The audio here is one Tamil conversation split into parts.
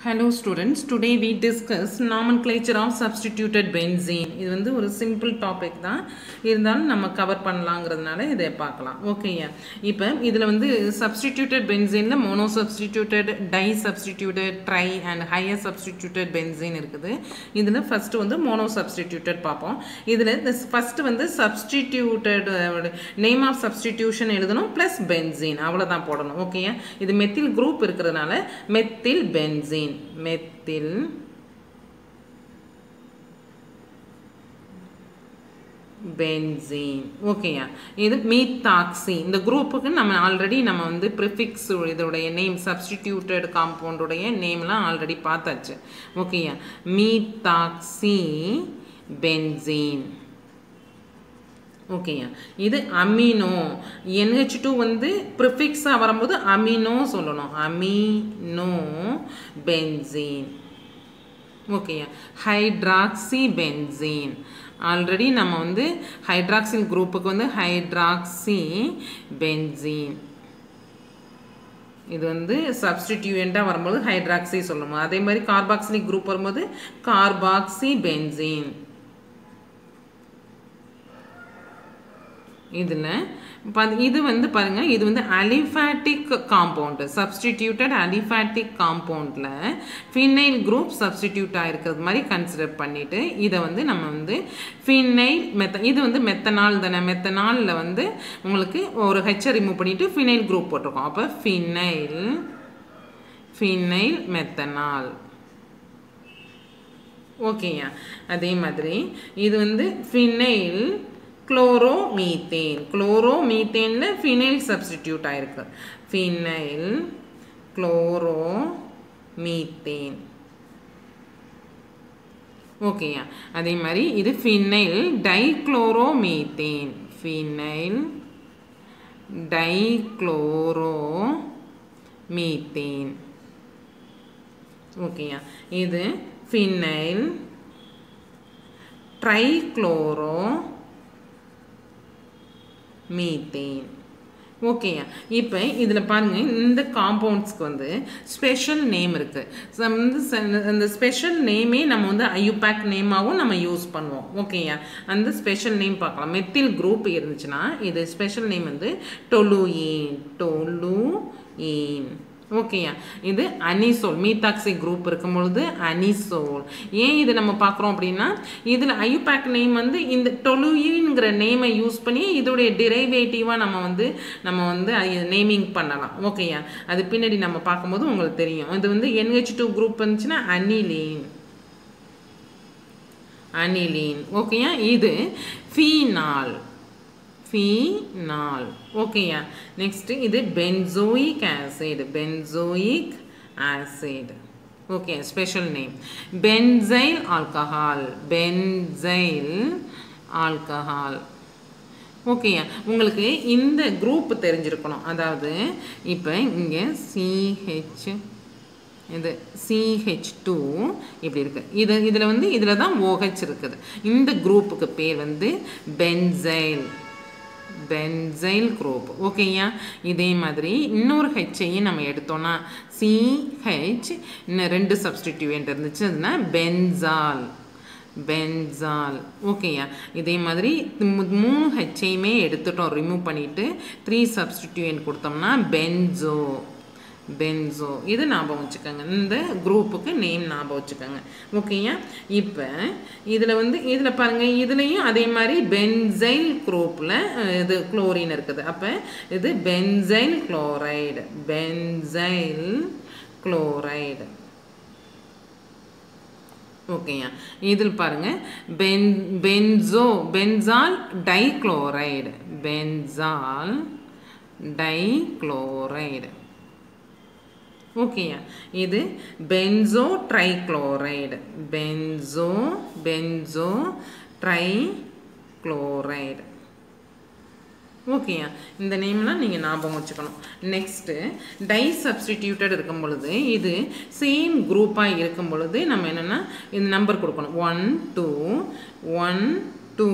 Hello students, today we discuss nomenclature of substituted benzene. இது வந்து ஒரு சிம்பிள் டாபிக் தான் இருந்தாலும் நம்ம கவர் பண்ணலாங்கிறதுனால இதை பார்க்கலாம் ஓகேயா இப்போ இதில் வந்து சப்ஸ்டிடியூட்டட் பென்சீனில் mono substituted di substituted tri and higher substituted benzene இருக்குது இதில் ஃபஸ்ட்டு வந்து மோனோ சப்ஸ்டிடியூட்டட் பார்ப்போம் இதில் இந்த ஃபஸ்ட்டு வந்து சப்ஸ்டிடியூட்டட் நேம் ஆஃப் சப்ஸ்டிடியூஷன் எழுதணும் ப்ளஸ் பென்சீன் அவ்வளோதான் போடணும் ஓகேயா இது மெத்தில் குரூப் இருக்கிறதுனால மெத்தில் பென்சீன் மெத்தில் பென்சீன் ஓகேயா இது மீத்தாக்சி இந்த குரூப்புக்கு நம்ம ஆல்ரெடி நம்ம வந்து ப்ரிஃபிக்ஸ் இதோடைய நேம் சப்ஸ்டிடியூட்டட் காம்பவுண்டுடைய நேம்லாம் ஆல்ரெடி பார்த்தாச்சு ஓகேயா மீத்தாக்சி பென்சீன் ஓகேயா இது அமினோ என்ஹெச் டூ வந்து ப்ரிஃபிக்ஸாக வரும்போது அமினோ சொல்லணும் அமினோ பென்சீன் ஓகேயா ஹைட்ராக்சி பென்சீன் ஆல்ரெடி நம்ம வந்து ஹைட்ராக்சில் குரூப்புக்கு வந்து ஹைட்ராக்சி பென்சீன் இது வந்து சப்ஸ்டிடியூயண்ட்டாக வரும்போது ஹைட்ராக்சி சொல்லணும் அதே மாதிரி கார்பாக்சிலிக் குரூப் வரும்போது கார்பாக்சி பென்சீன் இதில் இது வந்து பாருங்கள் இது வந்து அலிஃபேட்டிக் காம்பவுண்டு சப்ஸ்டிடியூட்டட் அலிஃபேட்டிக் காம்பவுண்டில் ஃபினைல் குரூப் சப்ஸ்டிடியூட் ஆகிருக்கிறது மாதிரி கன்சிடர் பண்ணிவிட்டு இதை வந்து நம்ம வந்து ஃபினைல் மெத்த இது வந்து மெத்தனால் தானே மெத்தனாலில் வந்து உங்களுக்கு ஒரு ஹெச்சை ரிமூவ் பண்ணிவிட்டு ஃபினைல் குரூப் போட்டிருக்கோம் அப்போ ஃபினைல் ஃபினைல் மெத்தனால் ஓகேயா அதே மாதிரி இது வந்து ஃபினைல் குளோரோமீத்தேன் குளோரோமீத்தேனில் ஃபினைல் சப்ஸ்டிடியூட் ஆயிருக்கு ஃபினைல் குளோரோ மீத்தேன் ஓகேயா அதே மாதிரி இது phenyl dichloromethane phenyl dichloromethane okay இது ஃபினைல் ட்ரைக்ளோரோ மீத்தேன் ஓகேயா இப்போ இதில் பாருங்கள் இந்த காம்பவுண்ட்ஸ்க்கு வந்து ஸ்பெஷல் நேம் இருக்குது வந்து அந்த ஸ்பெஷல் நேமே நம்ம வந்து ஐயூபேக் நேமாகவும் நம்ம யூஸ் பண்ணுவோம் ஓகேயா அந்த ஸ்பெஷல் நேம் பார்க்கலாம் மெத்தில் குரூப் இருந்துச்சுன்னா இது ஸ்பெஷல் நேம் வந்து டொலுயின் டொலுயின் ஓகேயா இது அனிசோல் மீத்தாக்சி குரூப் இருக்கும் பொழுது அனிசோல் ஏன் இது நம்ம பார்க்குறோம் அப்படின்னா இதில் ஐயூபேக் நேம் வந்து இந்த டொலுயின்ங்கிற நேமை யூஸ் பண்ணி இதோடைய டிரைவேட்டிவாக நம்ம வந்து நம்ம வந்து நேமிங் பண்ணலாம் ஓகேயா அது பின்னாடி நம்ம பார்க்கும்போது உங்களுக்கு தெரியும் இது வந்து என்ஹெச் டூ குரூப் இருந்துச்சுன்னா அனிலீன் அனிலீன் ஓகேயா இது ஃபீனால் ஃபீனால் ஓகேயா நெக்ஸ்ட்டு இது benzoic acid benzoic acid okay special name benzyl alcohol benzyl alcohol ஓகேயா உங்களுக்கு இந்த குரூப் தெரிஞ்சிருக்கணும் அதாவது இப்போ இங்கே சிஹெச் இது சிஹெச் டூ இப்படி இருக்குது இது இதில் வந்து இதில் தான் ஓஹெச் இருக்குது இந்த குரூப்புக்கு பேர் வந்து பென்சைல் பென்சைல் குரூப் ஓகேயா இதே மாதிரி இன்னொரு ஹெச்சையும் நம்ம எடுத்தோம்னா சிஹெச் இன்னும் ரெண்டு சப்ஸ்டிடியூவெண்ட் இருந்துச்சு அதுனா பென்சால் பென்சால் ஓகேயா இதே மாதிரி மூணு ஹெச்சையுமே எடுத்துட்டோம் ரிமூவ் பண்ணிவிட்டு த்ரீ சப்ஸ்டிடியூவெண்ட் கொடுத்தோம்னா பென்சோ பென்சோ இது ஞாபகம் வச்சுக்கோங்க இந்த குரூப்புக்கு நேம் ஞாபகம் வச்சுக்கோங்க ஓகேயா இப்போ இதில் வந்து இதில் பாருங்கள் இதுலேயும் அதே மாதிரி பென்சைல் குரூப்பில் இது குளோரின் இருக்குது அப்போ இது பென்சைல் குளோரைடு பென்சைல் குளோரைடு ஓகேயா இதில் பாருங்கள் ben benzo benzal dichloride benzal dichloride ஓகேயா இது benzo trichloride benzo benzo trichloride ஓகேயா இந்த நேம்லாம் நீங்கள் ஞாபகம் வச்சுக்கணும் நெக்ஸ்ட்டு டை சப்ஸ்டிடியூட்டட் இருக்கும் பொழுது இது சேம் குரூப்பாக இருக்கும் பொழுது நம்ம என்னென்னா இந்த நம்பர் கொடுக்கணும் one two one two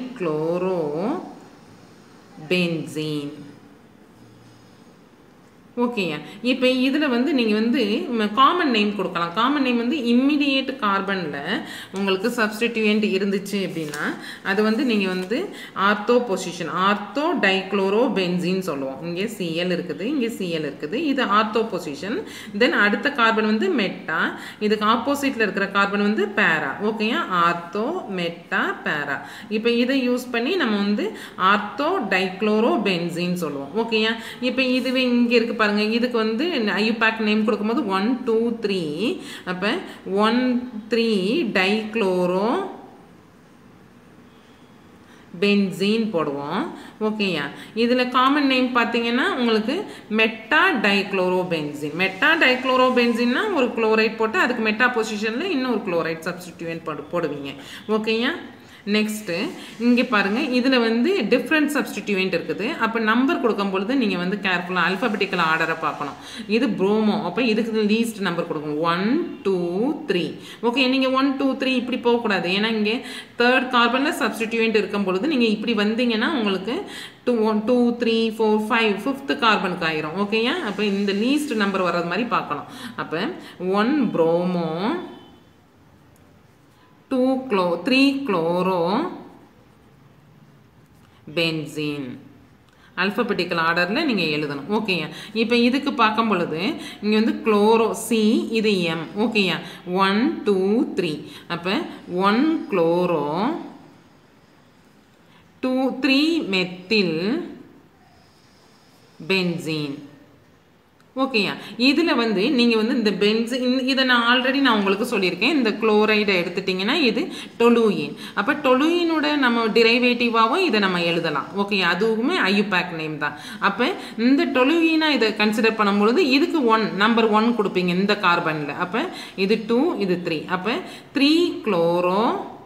dichloro benzene ஓகேயா இப்போ இதில் வந்து நீங்கள் வந்து காமன் நேம் கொடுக்கலாம் காமன் நேம் வந்து இம்மிடியேட் கார்பனில் உங்களுக்கு சப்ஸ்டிடியூயன்ட் இருந்துச்சு அப்படின்னா அது வந்து நீங்கள் வந்து ஆர்த்தோ பொசிஷன் ஆர்த்தோ டைக்ளோரோ பென்சின்னு சொல்லுவோம் இங்கே சிஎல் இருக்குது இங்கே சிஎல் இருக்குது இது ஆர்த்தோ பொசிஷன் தென் அடுத்த கார்பன் வந்து மெட்டா இதுக்கு ஆப்போசிட்டில் இருக்கிற கார்பன் வந்து பேரா ஓகேயா ஆர்த்தோ மெட்டா பேரா இப்போ இதை யூஸ் பண்ணி நம்ம வந்து ஆர்த்தோ டைக்ளோரோ பென்சின்னு சொல்லுவோம் ஓகேயா இப்போ இதுவே இங்கே இருக்கு பாருங்க இதுக்கு வந்து ஐயூபேக் நேம் கொடுக்கும்போது ஒன் டூ த்ரீ அப்போ ஒன் த்ரீ டைக்ளோரோ பென்சீன் போடுவோம் ஓகேயா இதில் காமன் நேம் பார்த்தீங்கன்னா உங்களுக்கு meta dichloro benzene meta dichloro பென்சின்னா ஒரு குளோரைட் போட்டு அதுக்கு மெட்டா பொசிஷனில் இன்னொரு குளோரைட் சப்ஸ்டிடியூட் போடு போடுவீங்க ஓகேயா நெக்ஸ்ட்டு இங்கே பாருங்கள் இதில் வந்து டிஃப்ரெண்ட் சப்ஸ்டிடியூயன்ட் இருக்குது அப்போ நம்பர் கொடுக்கும் பொழுது நீங்கள் வந்து கேர்ஃபுல்லாக அல்ஃபபெட்டிக்கல் ஆர்டரை பார்க்கணும் இது ப்ரோமோ அப்போ இதுக்கு லீஸ்ட் நம்பர் கொடுக்கணும் ஒன் டூ த்ரீ ஓகே நீங்கள் ஒன் டூ த்ரீ இப்படி போகக்கூடாது ஏன்னா இங்கே தேர்ட் கார்பனில் சப்ஸ்டிடியூயன்ட் இருக்கும் பொழுது நீங்கள் இப்படி வந்தீங்கன்னா உங்களுக்கு two one two three four five fifth கார்பனுக்கு ஆயிரும் ஓகேயா அப்போ இந்த லீஸ்ட் நம்பர் வர்றது மாதிரி பார்க்கணும் அப்போ ஒன் ப்ரோமோ டூ க்ளோ த்ரீ குளோரோ பென்சீன் அல்ஃபபெட்டிக்கல் ஆர்டரில் நீங்கள் எழுதணும் ஓகேயா இப்போ இதுக்கு பார்க்கும் பொழுது இங்கே வந்து குளோரோ சி இது எம் ஓகேயா ஒன் டூ த்ரீ அப்போ one chloro two three methyl benzene ஓகேயா இதில் வந்து நீங்கள் வந்து இந்த பென்ஸ் இதை நான் ஆல்ரெடி நான் உங்களுக்கு சொல்லியிருக்கேன் இந்த குளோரைடை எடுத்துட்டிங்கன்னா இது டொலூயின் அப்போ டொலூயினோட நம்ம டிரைவேட்டிவாகவும் இதை நம்ம எழுதலாம் ஓகே அதுவுமே ஐயூபேக் நேம் தான் அப்போ இந்த டொலூயினா இதை கன்சிடர் பண்ணும்பொழுது இதுக்கு ஒன் நம்பர் ஒன் கொடுப்பீங்க இந்த கார்பனில் அப்போ இது டூ இது த்ரீ அப்போ த்ரீ குளோரோ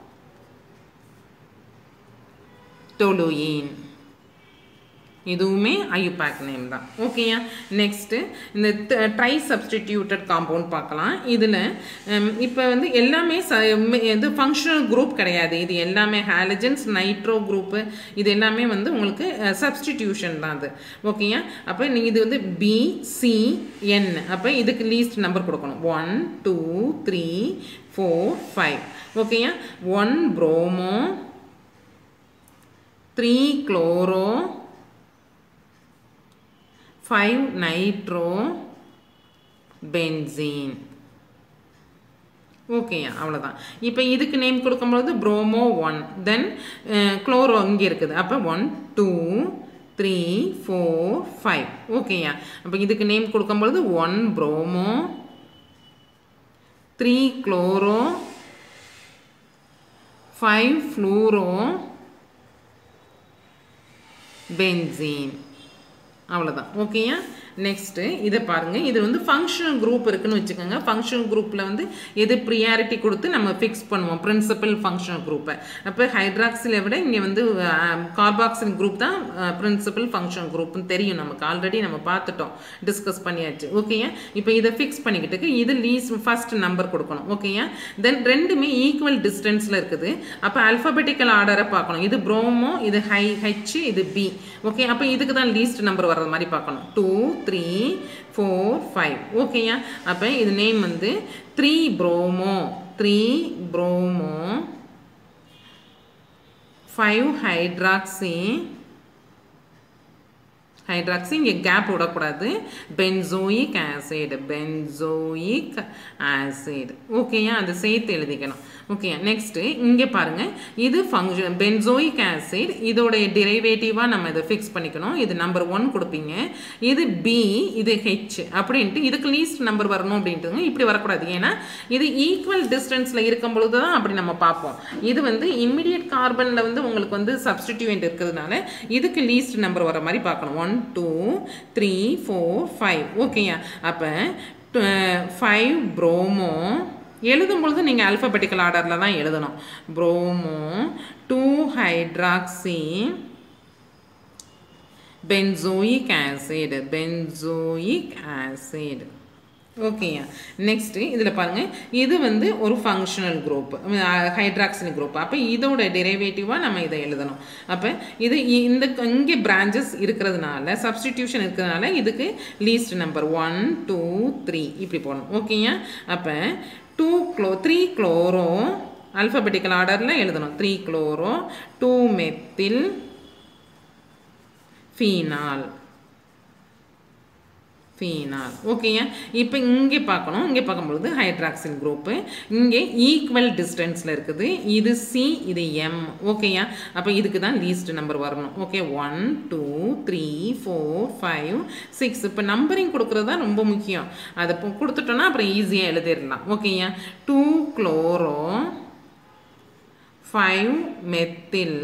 டொலூயின் இதுவுமே ஐயூபேக் நேம் தான் ஓகேயா நெக்ஸ்ட்டு இந்த ட்ரை சப்ஸ்டிடியூட்டட் காம்பவுண்ட் பார்க்கலாம் இதில் இப்போ வந்து எல்லாமே ச இது ஃபங்க்ஷனல் குரூப் கிடையாது இது எல்லாமே ஹாலஜன்ஸ் நைட்ரோ குரூப்பு இது எல்லாமே வந்து உங்களுக்கு சப்ஸ்டிடியூஷன் தான் அது ஓகேயா அப்போ நீங்கள் இது வந்து பி சி என் அப்போ இதுக்கு லீஸ்ட் நம்பர் கொடுக்கணும் one two three four five ஓகேயா one bromo three chloro five nitro benzene ஓகேயா அவ்வளோதான் இப்போ இதுக்கு நேம் கொடுக்கும்பொழுது ப்ரோமோ ஒன் தென் குளோரோ இங்கே இருக்குது அப்போ one two three four five ஓகேயா அப்போ இதுக்கு நேம் கொடுக்கும்பொழுது one bromo three chloro five fluoro benzene அவ்வளோதான் ஓகேயா நெக்ஸ்ட்டு இதை பாருங்கள் இது வந்து ஃபங்க்ஷனல் குரூப் இருக்குன்னு வச்சுக்கோங்க ஃபங்க்ஷனல் குரூப்பில் வந்து எது ப்ரியாரிட்டி கொடுத்து நம்ம ஃபிக்ஸ் பண்ணுவோம் பிரின்சிபல் ஃபங்க்ஷனல் குரூப்பை அப்போ ஹைட்ராக்சிலை விட இங்கே வந்து கார்பாக்சில் குரூப் தான் பிரின்சிபல் ஃபங்க்ஷனல் குரூப்னு தெரியும் நமக்கு ஆல்ரெடி நம்ம பார்த்துட்டோம் டிஸ்கஸ் பண்ணியாச்சு ஓகேயா இப்போ இதை ஃபிக்ஸ் பண்ணிக்கிட்டு இது லீஸ் ஃபர்ஸ்ட் நம்பர் கொடுக்கணும் ஓகேயா தென் ரெண்டுமே ஈக்குவல் டிஸ்டன்ஸில் இருக்குது அப்போ அல்ஃபபெட்டிக்கல் ஆர்டரை பார்க்கணும் இது ப்ரோமோ இது ஹை ஹெச் இது பி ஓகே அப்போ இதுக்கு தான் லீஸ்ட் நம்பர் வர்றது மாதிரி பார்க்கணும் டூ த்ரீ ஃபோர் ஃபைவ் ஓகேயா அப்போ இது நேம் வந்து three bromo three bromo five hydroxy hydroxy இங்கே கேப் விடக்கூடாது பென்சோயிக் ஆசிட் பென்சோயிக் ஆசிட் ஓகேயா அதை சேர்த்து எழுதிக்கணும் ஓகே நெக்ஸ்ட்டு இங்கே பாருங்கள் இது ஃபங்க்ஷன் பென்சோயிக் ஆசிட் இதோடைய டிரைவேட்டிவாக நம்ம இதை ஃபிக்ஸ் பண்ணிக்கணும் இது நம்பர் ஒன் கொடுப்பீங்க இது பி இது ஹெச் அப்படின்ட்டு இதுக்கு லீஸ்ட் நம்பர் வரணும் அப்படின்ட்டுங்க இப்படி வரக்கூடாது ஏன்னா இது ஈக்குவல் டிஸ்டன்ஸில் இருக்கும் பொழுது தான் அப்படி நம்ம பார்ப்போம் இது வந்து இம்மிடியட் கார்பனில் வந்து உங்களுக்கு வந்து சப்ஸ்டிடியூவெண்ட் இருக்கிறதுனால இதுக்கு லீஸ்ட் நம்பர் வர மாதிரி பார்க்கணும் one two three four five ஓகேயா அப்போ ஃபைவ் ப்ரோமோ எழுதும் பொழுது நீங்கள் அல்ஃபபெட்டிக்கல் ஆர்டரில் தான் எழுதணும் bromo two hydroxy benzoic acid benzoic acid ஓகேயா நெக்ஸ்ட்டு இதில் பாருங்கள் இது வந்து ஒரு ஃபங்க்ஷனல் குரூப் ஹைட்ராக்சில் குரூப் அப்போ இதோட டெரிவேட்டிவாக நம்ம இதை எழுதணும் அப்போ இது இ- இந்த இங்கே பிரான்ச்சஸ் இருக்கிறதுனால சப்ஸ்டிடியூஷன் இருக்கிறதுனால இதுக்கு least number one two three இப்படி போடணும் ஓகேயா அப்போ டூ க்ளோ த்ரீ குளோரோ அல்ஃபபெட்டிக்கல் ஆர்டரில் எழுதணும் three chloro two methyl phenol phenol ஓகேயா இப்போ இங்கே பார்க்கணும் இங்கே பார்க்கும்பொழுது ஹைட்ராக்சில் குரூப்பு இங்கே ஈக்குவல் டிஸ்டன்ஸில் இருக்குது இது சி இது எம் ஓகேயா அப்போ இதுக்கு தான் லீஸ்ட் நம்பர் வரணும் okay one two three four five six இப்போ நம்பரிங் கொடுக்குறது தான் ரொம்ப முக்கியம் அதை இப்போ கொடுத்துட்டோன்னா அப்புறம் ஈஸியாக எழுதிடலாம் ஓகேயா two chloro five methyl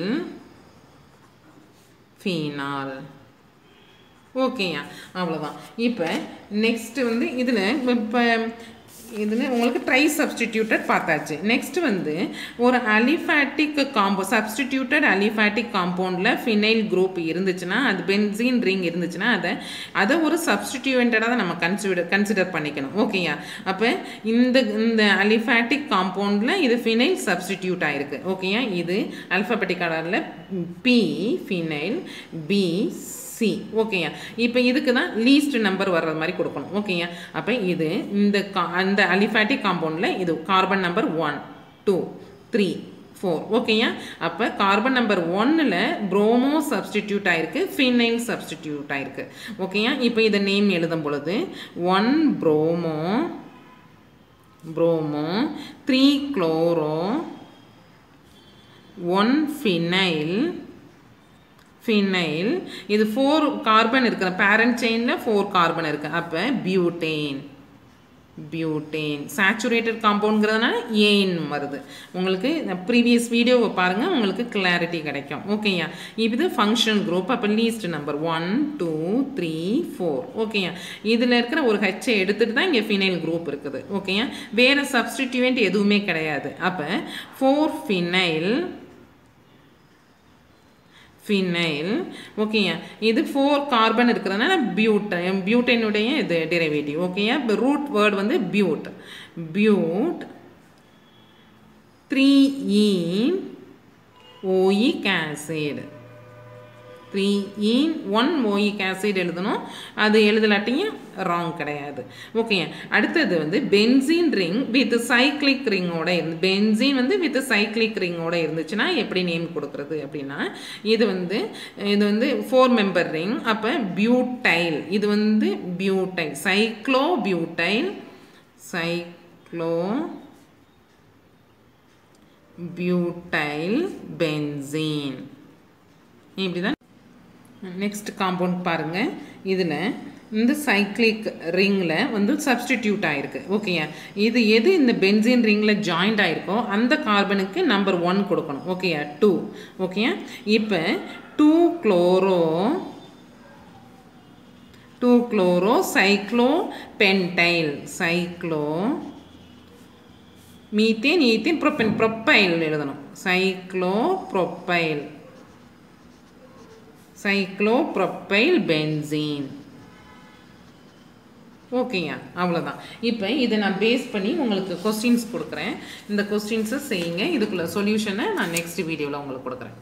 phenol ஓகேயா அவ்வளோதான் இப்போ நெக்ஸ்ட் வந்து இதில் இப்போ இதில் உங்களுக்கு ட்ரை சப்ஸ்டிடியூட்டட் பார்த்தாச்சு நெக்ஸ்ட் வந்து ஒரு அலிஃபேட்டிக் காம்போ சப்ஸ்டிடியூட்டட் அலிஃபேட்டிக் காம்பவுண்டில் ஃபினைல் குரூப் இருந்துச்சுன்னா அது பென்சீன் ரிங் இருந்துச்சுன்னா அதை அதை ஒரு சப்ஸ்டிடியூவெண்டடாக தான் நம்ம கன்சிடர் கன்சிடர் பண்ணிக்கணும் ஓகேயா அப்போ இந்த இந்த அலிஃபேட்டிக் காம்பவுண்டில் இது ஃபினைல் சப்ஸ்டிடியூட் ஆயிருக்கு ஓகேயா இது அல்ஃபபெட்டிக் ஆர்டரில் பி ஃபினைல் பி சி ஓகேயா இப்போ இதுக்கு தான் லீஸ்ட் நம்பர் வர்ற மாதிரி கொடுக்கணும் ஓகேயா அப்போ இது இந்த கா- அந்த அலிஃபேட்டிக் காம்பவுண்டில் இது carbon number one two three four ஓகேயா அப்போ கார்பன் நம்பர் ஒன்னில் ப்ரோமோ சப்ஸ்டிடியூட் ஆயிருக்கு ஃபினைல் சப்ஸ்டிடியூட் ஆயிருக்கு ஓகேயா இப்போ இதை நேம் எழுதும் பொழுது one bromo bromo three chloro one phenyl phenyl இது ஃபோர் கார்பன் இருக்கிற பேரண்ட் செயினில் ஃபோர் கார்பன் இருக்கு அப்போ பியூட்டேன் பியூட்டேன் சேச்சுரேட்டட் காம்பவுண்ட்ங்கிறதுனால ஏன் வருது உங்களுக்கு ப்ரீவியஸ் வீடியோவை பாருங்கள் உங்களுக்கு கிளாரிட்டி கிடைக்கும் ஓகேயா இது ஃபங்க்ஷன் குரூப் அப்போ least number one two three four ஓகேயா இதில் இருக்கிற ஒரு ஹெச்சை எடுத்துட்டு தான் இங்கே ஃபினைல் குரூப் இருக்குது ஓகேயா வேறு சப்ஸ்டிடியூவெண்ட் எதுவுமே கிடையாது அப்போ ஃபோர் ஃபினைல் ஃபினைல் ஓகேயா இது ஃபோர் கார்பன் இருக்கிறதுனால பியூட்டன் பியூட்டனுடைய இது டெரிவேட்டிவ் ஓகேயா இப்போ ரூட் வேர்ட் வந்து but but three ene oic acid three ene one oic acid எழுதணும் அது எழுதலாட்டியும் ராங் கிடையாது ஓகே அடுத்தது வந்து பென்சீன் ரிங் வித் சைக்ளிக் ரிங்கோட இருந்து பென்சீன் வந்து வித் சைக்ளிக் ரிங்கோட இருந்துச்சுன்னா எப்படி நேம் கொடுக்குறது அப்படின்னா இது வந்து இது வந்து ஃபோர் மெம்பர் ரிங் அப்போ பியூட்டைல் இது வந்து butyl cyclo butyl cyclo butyl benzene இப்படி தான் நெக்ஸ்ட் காம்பவுண்ட் பாருங்கள் இதில் இந்த சைக்ளிக் ரிங்கில் வந்து சப்ஸ்டிடியூட் ஆயிருக்கு ஓகேயா இது எது இந்த பென்சின் ரிங்கில் ஜாயிண்ட் ஆயிருக்கோ அந்த கார்பனுக்கு நம்பர் ஒன் கொடுக்கணும் ஓகேயா டூ ஓகேயா இப்போ two chloro two chloro cyclo pentyl cyclo methane ethane propyl propyl எழுதணும் சைக்ளோ ப்ரொப்பைல் சைக்ளோப்ரொப்பைல் பென்சீன் ஓகேங்க அவ்வளோதான் இப்போ இதை நான் பேஸ் பண்ணி உங்களுக்கு கொஸ்டின்ஸ் கொடுக்குறேன் இந்த கொஸ்டின்ஸை செய்யுங்க இதுக்குள்ள சொல்யூஷனை நான் நெக்ஸ்ட் வீடியோவில் உங்களுக்கு கொடுக்குறேன்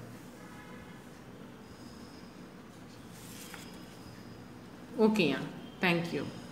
ஓகேயா தேங்க்யூ